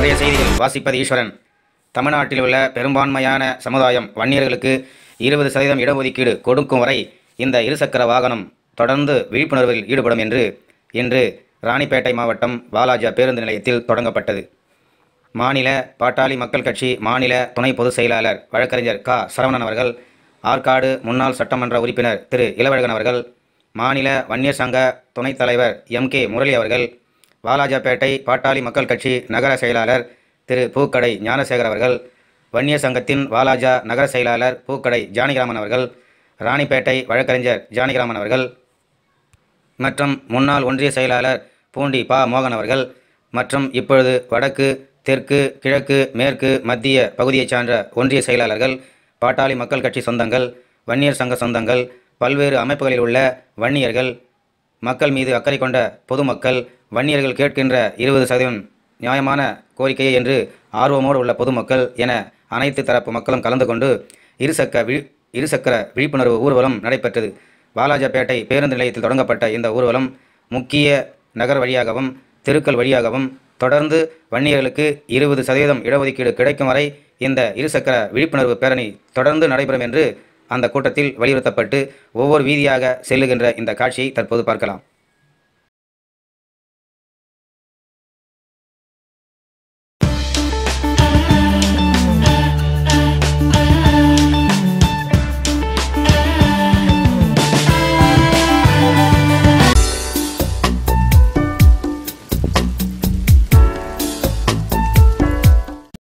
இன்றைய செய்திகள் வாசிப்பது ஈஸ்வரன் தமிழ்நாட்டில் உள்ள பெரும்பான்மையான சமுதாயம் வன்னியர்களுக்கு இருபது சதவீதம் இடஒதுக்கீடு கொடுக்கும் வரை இந்த இருசக்கர வாகனம் தொடர்ந்து விழிப்புணர்வில் ஈடுபடும் என்று இன்று ராணிப்பேட்டை மாவட்டம் வாலாஜா பேருந்து நிலையத்தில் தொடங்கப்பட்டது மாநில பாட்டாளி மக்கள் கட்சி மாநில துணை பொதுச் செயலாளர் வழக்கறிஞர் க சரவணன் அவர்கள் ஆற்காடு முன்னாள் சட்டமன்ற உறுப்பினர் திரு இளவழகன் அவர்கள் மாநில வன்னியர் சங்க துணைத் தலைவர் எம் கே முரளி அவர்கள் வாலாஜாபேட்டை பாட்டாளி மக்கள் கட்சி நகர செயலாளர் திரு பூக்கடை ஞானசேகர் அவர்கள் வன்னியர் சங்கத்தின் வாலாஜா நகர செயலாளர் பூக்கடை ஜானகிராமன் அவர்கள் ராணிப்பேட்டை வழக்கறிஞர் ஜானகிராமன் அவர்கள் மற்றும் முன்னாள் ஒன்றிய செயலாளர் பூண்டி பா மோகன் அவர்கள் மற்றும் இப்பொழுது வடக்கு தெற்கு கிழக்கு மேற்கு மத்திய பகுதியைச் சார்ந்த ஒன்றிய செயலாளர்கள் பாட்டாளி மக்கள் கட்சி சொந்தங்கள் வன்னியர் சங்க சொந்தங்கள் பல்வேறு அமைப்புகளில் உள்ள வன்னியர்கள் மக்கள் மீது அக்கறை கொண்ட பொதுமக்கள் வன்னியர்கள் கேட்கின்ற இருபது சதவீதம் நியாயமான கோரிக்கையே என்று ஆர்வமோடு உள்ள பொதுமக்கள் என அனைத்து தரப்பு மக்களும் கலந்து கொண்டு இருசக்க விழி இருசக்கர விழிப்புணர்வு ஊர்வலம் நடைபெற்றது வாலாஜாபேட்டை பேருந்து நிலையத்தில் தொடங்கப்பட்ட இந்த ஊர்வலம் முக்கிய நகர் வழியாகவும் தெருக்கள் வழியாகவும் தொடர்ந்து வன்னியர்களுக்கு இருபது சதவீதம் இடஒதுக்கீடு கிடைக்கும் வரை இந்த இருசக்கர விழிப்புணர்வு பேரணி தொடர்ந்து நடைபெறும் என்று அந்த கூட்டத்தில் வலியுறுத்தப்பட்டு ஒவ்வொரு வீதியாக செல்லுகின்ற இந்த காட்சியை தற்போது பார்க்கலாம்